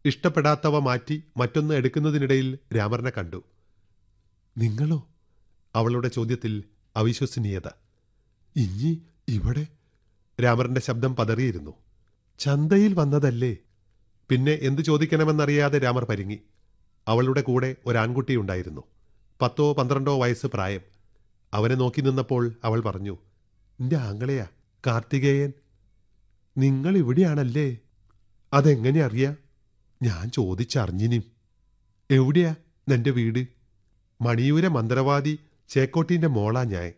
ഇഷ്ടപ്പെടാത്തവ മാറ്റി മറ്റൊന്ന് എടുക്കുന്നതിനിടയിൽ രാമറിനെ കണ്ടു നിങ്ങളോ അവളുടെ ചോദ്യത്തിൽ അവിശ്വസനീയത ഇഞ്ഞി ഇവിടെ രാമറിന്റെ ശബ്ദം പതറിയിരുന്നു ചന്തയിൽ വന്നതല്ലേ പിന്നെ എന്തു ചോദിക്കണമെന്നറിയാതെ രാമർ പരിങ്ങി അവളുടെ കൂടെ ഒരാൺകുട്ടിയുണ്ടായിരുന്നു പത്തോ പന്ത്രണ്ടോ വയസ്സ് പ്രായം അവനെ നോക്കി നിന്നപ്പോൾ അവൾ പറഞ്ഞു നിന്റെ ആങ്ങളെയാ കാർത്തികേയൻ നിങ്ങൾ ഇവിടെയാണല്ലേ അതെങ്ങനെ അറിയാ ഞാൻ ചോദിച്ചറിഞ്ഞിനും എവിടെയാ നിന്റെ വീട് മണിയൂര മന്ത്രവാദി ചേക്കോട്ടിന്റെ മോളാ ഞാൻ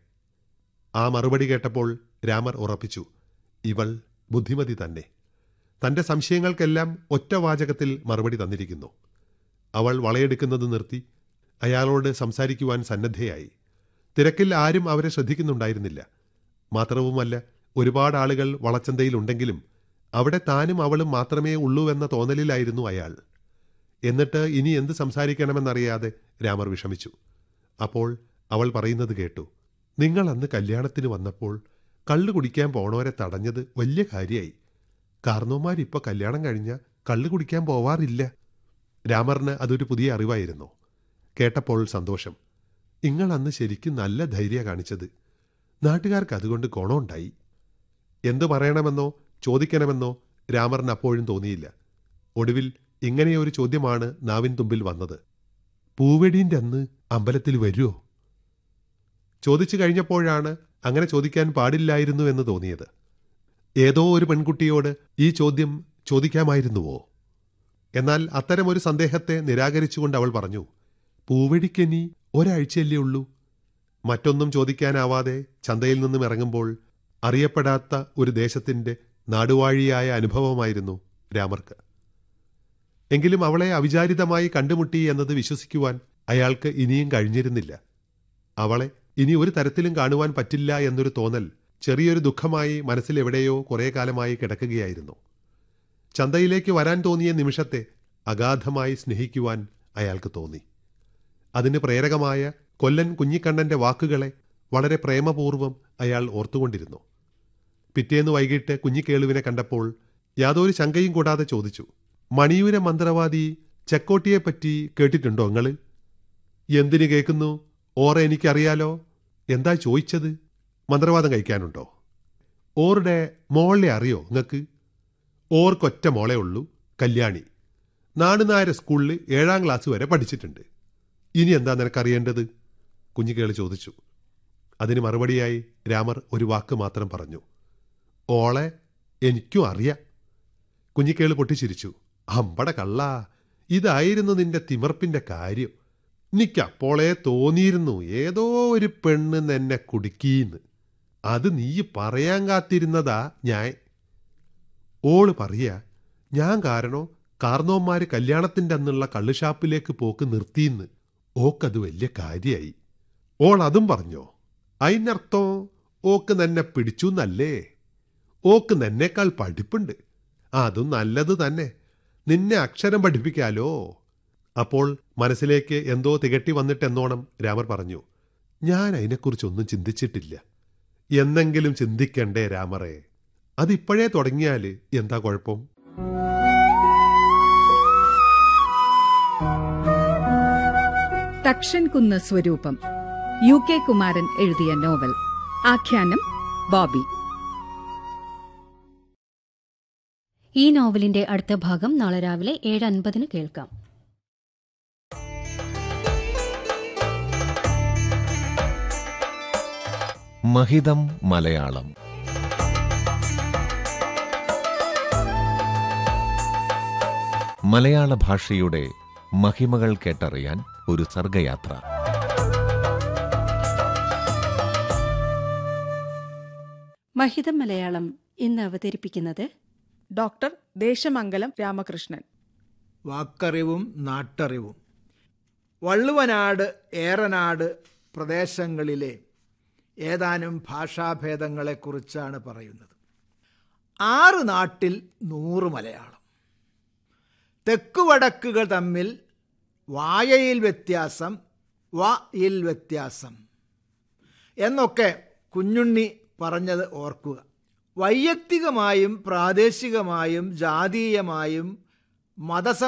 ആ മറുപടി കേട്ടപ്പോൾ രാമർ ഉറപ്പിച്ചു ഇവൾ ബുദ്ധിമതി തന്നെ തന്റെ സംശയങ്ങൾക്കെല്ലാം ഒറ്റ വാചകത്തിൽ മറുപടി തന്നിരിക്കുന്നു അവൾ വളയെടുക്കുന്നത് നിർത്തി അയാളോട് സംസാരിക്കുവാൻ സന്നദ്ധയായി തിരക്കിൽ ആരും അവരെ ശ്രദ്ധിക്കുന്നുണ്ടായിരുന്നില്ല മാത്രവുമല്ല ഒരുപാട് ആളുകൾ വളച്ചന്തയിലുണ്ടെങ്കിലും അവിടെ താനും അവളും മാത്രമേ ഉള്ളൂ എന്ന തോന്നലിലായിരുന്നു അയാൾ എന്നിട്ട് ഇനി എന്ത് സംസാരിക്കണമെന്നറിയാതെ രാമർ വിഷമിച്ചു അപ്പോൾ അവൾ പറയുന്നത് കേട്ടു നിങ്ങൾ അന്ന് കല്യാണത്തിന് വന്നപ്പോൾ കള്ളു കുടിക്കാൻ പോണവരെ തടഞ്ഞത് വലിയ കാര്യമായി കാർന്നോമാരിപ്പോൾ കല്യാണം കഴിഞ്ഞ കള്ളു കുടിക്കാൻ പോവാറില്ല രാമറിന് അതൊരു പുതിയ അറിവായിരുന്നു കേട്ടപ്പോൾ സന്തോഷം നിങ്ങൾ അന്ന് ശരിക്കും നല്ല ധൈര്യ കാണിച്ചത് നാട്ടുകാർക്ക് അതുകൊണ്ട് ഗുണമുണ്ടായി എന്തു പറയണമെന്നോ ചോദിക്കണമെന്നോ രാമറിന് അപ്പോഴും തോന്നിയില്ല ഒടുവിൽ ഇങ്ങനെയൊരു ചോദ്യമാണ് നാവിൻ തുമ്പിൽ വന്നത് പൂവെടീൻ്റെ അന്ന് അമ്പലത്തിൽ വരുമോ ചോദിച്ചു കഴിഞ്ഞപ്പോഴാണ് അങ്ങനെ ചോദിക്കാൻ പാടില്ലായിരുന്നു എന്ന് തോന്നിയത് ഏതോ ഒരു പെൺകുട്ടിയോട് ഈ ചോദ്യം ചോദിക്കാമായിരുന്നുവോ എന്നാൽ അത്തരമൊരു സന്ദേഹത്തെ നിരാകരിച്ചുകൊണ്ട് അവൾ പറഞ്ഞു പൂവെടിക്കനി ഒരാഴ്ചയല്ലേ ഉള്ളൂ മറ്റൊന്നും ചോദിക്കാനാവാതെ ചന്തയിൽ നിന്നും ഇറങ്ങുമ്പോൾ അറിയപ്പെടാത്ത ഒരു ദേശത്തിന്റെ നാടുവാഴിയായ അനുഭവമായിരുന്നു രാമർക്ക് എങ്കിലും അവളെ അവിചാരിതമായി കണ്ടുമുട്ടി എന്നത് വിശ്വസിക്കുവാൻ അയാൾക്ക് ഇനിയും കഴിഞ്ഞിരുന്നില്ല അവളെ ഇനി ഒരു തരത്തിലും കാണുവാൻ പറ്റില്ല എന്നൊരു തോന്നൽ ചെറിയൊരു ദുഃഖമായി മനസ്സിലെവിടെയോ കുറേ കാലമായി കിടക്കുകയായിരുന്നു ചന്തയിലേക്ക് വരാൻ തോന്നിയ നിമിഷത്തെ അഗാധമായി സ്നേഹിക്കുവാൻ അയാൾക്ക് തോന്നി അതിന് പ്രേരകമായ കൊല്ലൻ കുഞ്ഞിക്കണ്ണന്റെ വാക്കുകളെ വളരെ പ്രേമപൂർവ്വം അയാൾ ഓർത്തുകൊണ്ടിരുന്നു പിറ്റേന്ന് വൈകിട്ട് കുഞ്ഞിക്കേളുവിനെ കണ്ടപ്പോൾ യാതൊരു ശങ്കയും കൂടാതെ ചോദിച്ചു മണിയൂര മന്ത്രവാദി ചെക്കോട്ടിയെപ്പറ്റി കേട്ടിട്ടുണ്ടോ നിങ്ങള് എന്തിനു കേൾക്കുന്നു ഓറ എനിക്കറിയാലോ എന്താ ചോദിച്ചത് മന്ത്രവാദം കഴിക്കാനുണ്ടോ ഓറുടെ മോളെ അറിയോ നിങ്ങൾക്ക് ഓർക്കൊറ്റ മോളെ ഉള്ളൂ കല്യാണി നാടുനായര സ്കൂളിൽ ഏഴാം ക്ലാസ് വരെ പഠിച്ചിട്ടുണ്ട് ഇനി എന്താ നിനക്കറിയേണ്ടത് കുഞ്ഞിക്കേള് ചോദിച്ചു അതിന് മറുപടിയായി രാമർ ഒരു വാക്ക് മാത്രം പറഞ്ഞു ഓളെ എനിക്കും അറിയാം കുഞ്ഞിക്കേള് പൊട്ടിച്ചിരിച്ചു അമ്പട കള്ള ഇതായിരുന്നു നിന്റെ തിമർപ്പിന്റെ കാര്യം എനിക്കപ്പോളെ തോന്നിയിരുന്നു ഏതോ ഒരു പെണ്ണ് എന്നെ കുടുക്കീന്ന് അത് നീ പറയാൻ കാത്തിരുന്നതാ ഞാൻ ഓള് പറയാ ഞാൻ കാരണോ കാർന്നോന്മാര് കല്യാണത്തിന്റെ അന്നുള്ള കള്ളുഷാപ്പിലേക്ക് പോക്ക് നിർത്തിയെന്ന് ഓക്കത് വലിയ കാര്യായി ഓൾ അതും പറഞ്ഞോ അതിനർത്ഥം ഓക്ക് നിന്നെ പിടിച്ചു എന്നല്ലേ ഓക്ക് നിന്നേക്കാൾ പഠിപ്പുണ്ട് അതും നല്ലത് തന്നെ നിന്നെ അക്ഷരം പഠിപ്പിക്കാലോ അപ്പോൾ മനസ്സിലേക്ക് എന്തോ തികട്ടി വന്നിട്ടെന്നോണം രാമർ പറഞ്ഞു ഞാൻ അതിനെക്കുറിച്ചൊന്നും ചിന്തിച്ചിട്ടില്ല എന്നെങ്കിലും ചിന്തിക്കണ്ടേ രാമറെ അതിപ്പോഴേ തുടങ്ങിയാൽ എന്താ കുഴപ്പം തക്ഷൻ കുന്ന് സ്വരൂപം യു കെ കുമാരൻ എഴുതിയ നോവൽ ആഖ്യാനം ബോബി ഈ നോവലിന്റെ അടുത്ത ഭാഗം നാളെ രാവിലെ ഏഴ് അൻപതിന് കേൾക്കാം മഹിതം മലയാളം മലയാള ഭാഷയുടെ മഹിമകൾ കേട്ടറിയാൻ ഒരു സർഗയാത്ര മഹിതം മലയാളം ഇന്ന് അവതരിപ്പിക്കുന്നത് ഡോക്ടർ ദേശമംഗലം രാമകൃഷ്ണൻ വാക്കറിവും നാട്ടറിവും വള്ളുവനാട് ഏറനാട് പ്രദേശങ്ങളിലെ ഏതാനും ഭാഷാഭേദങ്ങളെക്കുറിച്ചാണ് പറയുന്നത് ആറ് നാട്ടിൽ നൂറ് മലയാളം തെക്കുവടക്കുകൾ തമ്മിൽ വായയിൽ വ്യത്യാസം വ യിൽ വ്യത്യാസം എന്നൊക്കെ കുഞ്ഞുണ്ണി പറഞ്ഞത് ഓർക്കുക വൈയക്തികമായും പ്രാദേശികമായും ജാതീയമായും മതസം